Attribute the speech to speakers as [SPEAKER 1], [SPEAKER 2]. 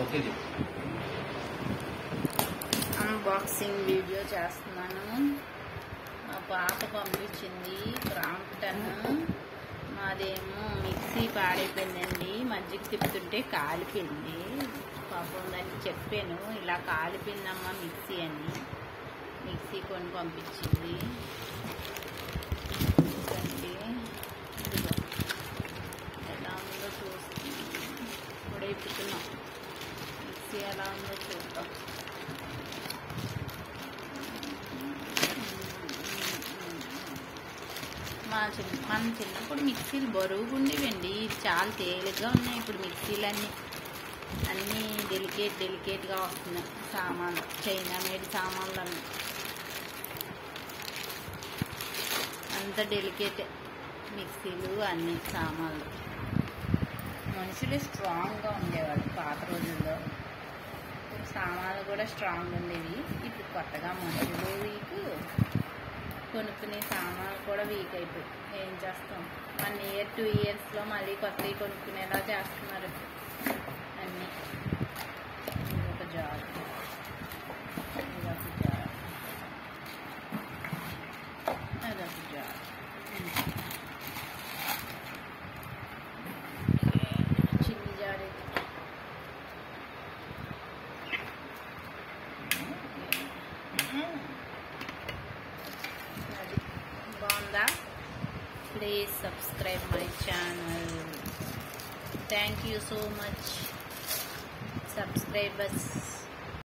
[SPEAKER 1] Okay చెప్పు
[SPEAKER 2] unboxing video చేస్తున్నాను మా పాప పంపించింది క్రాంప్టన్ మాదేమో మిక్సీ పాడైపోయిందండి మజ్జిగ తిప్పుతుంటే కాలిపోయింది పాపం దానికి చెప్పాను ఇలా కాలిపోయిందమ్మా మిక్సీ అని మిక్సీ కొని పంపించింది చూడండి. ఇదిగో. ఎలా ఉందో చూస్తున్నాం ఇప్పుడే ఇప్పుతున్నాం మిక్సీ ఎలా ఉందో చూద్దాం మా చిన్న మన చిన్నప్పుడు మిక్సీలు బరువుగా ఉండేవండి చాలా తేలిగ్గా ఉన్నాయి ఇప్పుడు మిక్సీలన్నీ అన్నీ డెలికేట్ డెలికేట్గా వస్తున్నాయి సామాన్లు చైనా మేడ్ సామాన్లు అన్నీ అంత డెలికేట్ మిక్సీలు అన్ని సామాన్లు మనుషులు స్ట్రాంగ్గా ఉండేవాళ్ళు పాత రోజుల్లో ఇప్పుడు సామాన్లు కూడా స్ట్రాంగ్ ఉండేవి ఇప్పుడు కొత్తగా మనుషులు వీక్ కొనుక్కునే సామాన్లు కూడా వీక్ అయిపోయి ఏం చేస్తాం వన్ ఇయర్ టూ ఇయర్స్లో మళ్ళీ కొత్తవి కొనుక్కునేలా చేస్తున్నారు అన్నీ ఇది ఒక జాబ్ ఇది ఒక జాబ్ అదొక జాబ్ చిన్ని జాడి అది బాగుందా please subscribe my channel thank you so much subscribers